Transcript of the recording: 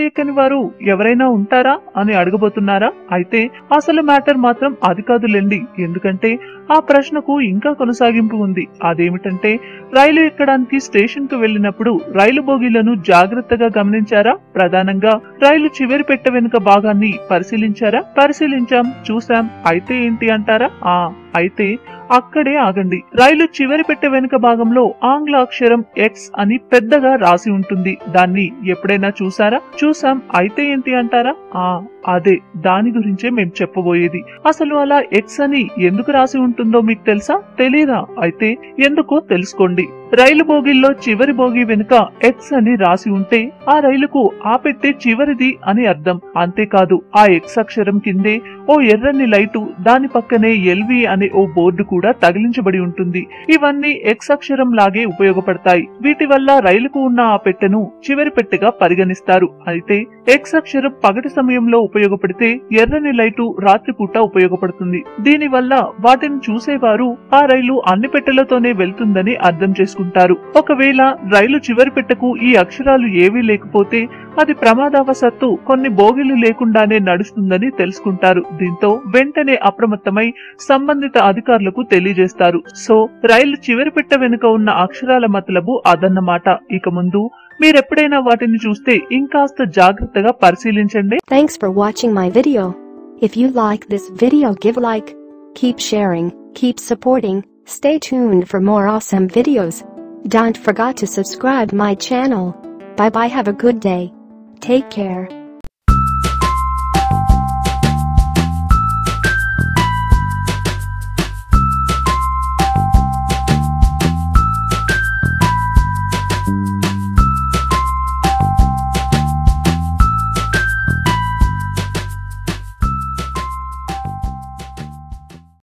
ఎక్కని వారు ఎవరైనా ఉంటారా అని అడగబోతున్నారా అయితే అసలు మ్యాటర్ మాత్రం అది కాదులేండి ఎందుకంటే ఆ ప్రశ్నకు ఇంకా కొనసాగింపు ఉంది అదేమిటంటే రైలు ఎక్కడానికి స్టేషన్ కు వెళ్ళినప్పుడు రైలు బోగీలను జాగ్రత్తగా గమనించారా ప్రధానంగా రైలు చివరి పెట్టె వెనుక భాగాన్ని పరిశీలించారా పరిశీలించాం చూసాం అయితే ఏంటి అంటారా ఆ అయితే అక్కడే ఆగండి రైలు చివరి పెట్టె వెనుక భాగంలో ఆంగ్ల అక్షరం ఎక్స్ అని పెద్దగా రాసి ఉంటుంది దాన్ని ఎప్పుడైనా చూసారా చూసాం అయితే ఏంటి అంటారా ఆ అదే దాని గురించే మేం చెప్పబోయేది అసలు అలా ఎక్స్ అని ఎందుకు రాసి ఉంటుందో మీకు తెలుసా తెలీదా అయితే ఎందుకో తెలుసుకోండి రైలు బోగిల్లో చివరి బోగి వెనుక ఎక్స్ అని రాసి ఉంటే ఆ రైలుకు ఆ పెట్టె చివరిది అని అర్థం అంతేకాదు ఆ ఎక్స్ అక్షరం కిందే ఓ ఎర్రని లైటు దాని పక్కనే ఎల్వి అనే ఓ బోర్డు కూడా తగిలించబడి ఉంటుంది ఇవన్నీ ఎక్స్ అక్షరం లాగే ఉపయోగపడతాయి వీటి వల్ల రైలుకు ఉన్న ఆ పెట్టెను చివరి పెట్టెగా పరిగణిస్తారు అయితే ఎక్స్ అక్షరం పగటి సమయంలో ఉపయోగపడితే ఎర్రని లైటు రాత్రిపూట ఉపయోగపడుతుంది దీని వల్ల వాటిని చూసేవారు ఆ రైలు అన్ని పెట్టెలతోనే వెళ్తుందని అర్థం చేసుకుంటారు ఒకవేళ రైలు చివరి పెట్టెకు ఈ అక్షరాలు ఏవీ లేకపోతే అది ప్రమాదవశత్తు కొన్ని బోగిలు లేకుండానే నడుస్తుందని తెలుసుకుంటారు దీంతో వెంటనే అప్రమత్తమై సంబంధిత అధికారులకు తెలియజేస్తారు సో రైలు చివరి పెట్టె వెనుక ఉన్న అక్షరాల మతలబు అదన్నమాట ఇక ముందు మీరెప్పుడైనా వాటిని చూస్తే ఇంకాస్త జాగ్రత్తగా పరిశీలించండి Thanks for watching my video. If you like this video give like, keep sharing, keep supporting, stay tuned for more awesome videos. Don't forget to subscribe my channel. Bye bye have a good day. Take care.